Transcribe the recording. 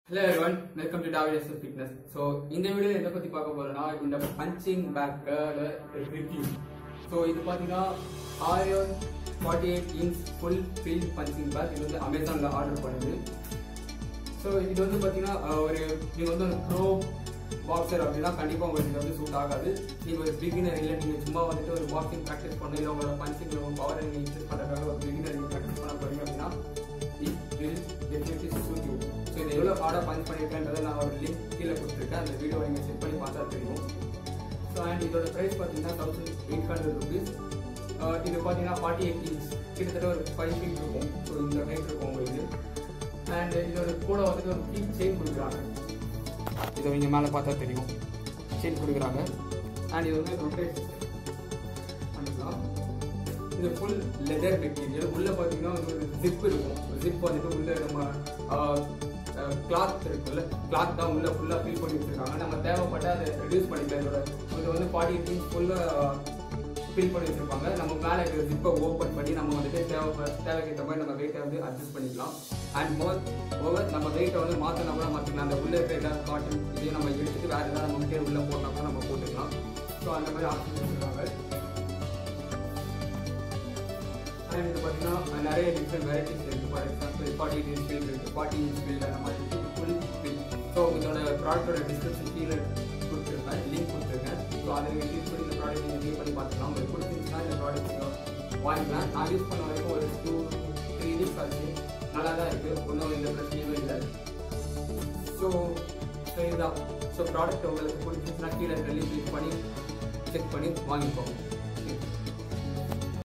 hello everyone welcome to David's fitness so இந்த video எதை பற்றி பார்க்க போறோம்னா இந்த பஞ்சிங் பேக்கோட ரிவ்யூ ஸோ இது பார்த்தீங்கன்னா ஆயன் forty eight inch full field punching bag இது வந்து அமேசானில் ஆர்டர் பண்ணுது ஸோ இது வந்து பார்த்தீங்கன்னா அஹ், ஒரு நீங்கள் வந்து ஒரு ப்ரோ பாக்ஸர் அப்படின்னா கண்டிப்பாக உங்களுக்கு இது வந்து சூட் ஆகாது நீங்கள் ஒரு பிகினர் இல்லை நீங்கள் சும்மா வந்துட்டு ஒரு பாக்ஸிங் ப்ராக்டிஸ் பண்ண இல்லை உங்களோட பஞ்சிங் உங்கள் பவர் நீங்கள் இன்க்ரீஸ் பண்ணுறதுக்காக ஒரு பிகினர் நீங்கள் ப்ராக்டிஸ் பண்ண போறீங்க அப்படின்னா it will definitely suit you so இதை எவ்வளோ ஹார்டாக பஞ்ச் பண்ணியிருக்கேன்றதை நான் ஒரு லிங்க் கீழே கொடுத்துருக்கேன் அந்த வீடியோவை நீங்கள் செக் பண்ணி பார்த்தா தெரியும் ஸோ அண்ட் இதோட ப்ரைஸ் பார்த்தீங்கன்னா தௌசண்ட் எயிட் ஹண்ட்ரட் ருபீஸ் இது பார்த்தீங்கன்னா ஃபார்ட்டி எயிட் இன்ச் கிட்டத்தட்ட ஒரு ஃபைவ் ஃபீட் இருக்கும் ஸோ இந்த ஹைட் இருக்கும் உங்களுக்கு அண்ட் இதோட கூட வந்துட்டு ஒரு கீ செயின் கொடுக்குறாங்க இதை நீங்கள் மேலே பார்த்தா தெரியும் செயின் கொடுக்குறாங்க அண்ட் இது வந்து ரொட்டேட் பண்ணிக்கலாம் இது ஃபுல் லெதர் மெட்டீரியல் உள்ள பார்த்தீங்கன்னா ஒரு ஜிப் இருக்கும் ஜிப் வந்துட்டு உள்ள நம்ம கிளாத் இருக்குல்ல கிளாத் தான் உள்ள ஃபுல்லாக ஃபில் பண்ணி வச்சிருக்காங்க நம்ம தேவைப்பட்ட அதை ரெடியூஸ் பண்ணிக்கலாம் இதோட இது வந்து ஃபார்ட்டி இன்ச் ஃபுல்லாக ஃபில் பண்ணி வச்சிருப்பாங்க நம்ம மேலே இருக்கிற ஜிப்பை ஓப்பன் பண்ணி நம்ம வந்துட்டு தேவை தேவைக்கேற்ற மாதிரி நம்ம வெயிட்டை வந்து அட்ஜஸ்ட் பண்ணிக்கலாம் அண்ட் மோர் ஓவர் நம்ம வெயிட்டை வந்து மாற்றினா கூட மாற்றிக்கலாம் அந்த உள்ள இருக்கிற ஏதாவது காட்டன் இதையும் நம்ம எடுத்துட்டு வேறு ஏதாவது நம்ம கிட்டே உள்ள போட்டோம் கூட நம்ம போட்டுக்கலாம் ஸோ அந்த மாதிரி ஆப்ஷன் வச்சிருக்காங்க அண்ட் இது பார்த்தீங்கன்னா நிறைய டிஃப்ரெண்ட் வெரைட்டிஸ் இருக்குது ஃபார் எக்ஸாம்பிள் ஃபார்ட்டி இன்ச் ஸ்பீல் இருக்குது ஃபார்ட்டி இன்ச் ஸ்பீல் அந்த மாதிரி ஃபுல் ஸ்பீல் ஸோ இதோட ப்ராடக்டோட டிஸ்கிரிப்ஷன் கீழே கொடுத்துருக்கேன் லிங்க் கொடுத்துருக்கேன் ஸோ அதை நீங்கள் யூஸ் பண்ணி இந்த ப்ராடக்ட் நீங்கள் யூஸ் பண்ணி பார்த்துக்கலாம் உங்களுக்கு பிடிச்சிருந்துச்சுன்னா இந்த ப்ராடக்ட் வாங்கிக்கலாம் நான் யூஸ் பண்ண வரைக்கும் ஒரு டூ த்ரீ வீக்ஸ் ஆச்சு நல்லா தான் இருக்குது ஒன்றும் எந்த பிரச்சனையும் இல்லை ஸோ ஸோ இதுதான் ஸோ ப்ராடக்ட் உங்களுக்கு பிடிச்சிருந்துச்சுன்னா கீழே லிங்க் யூஸ் பண்ணி செக் பண்ணி வாங்கிக்கோங்க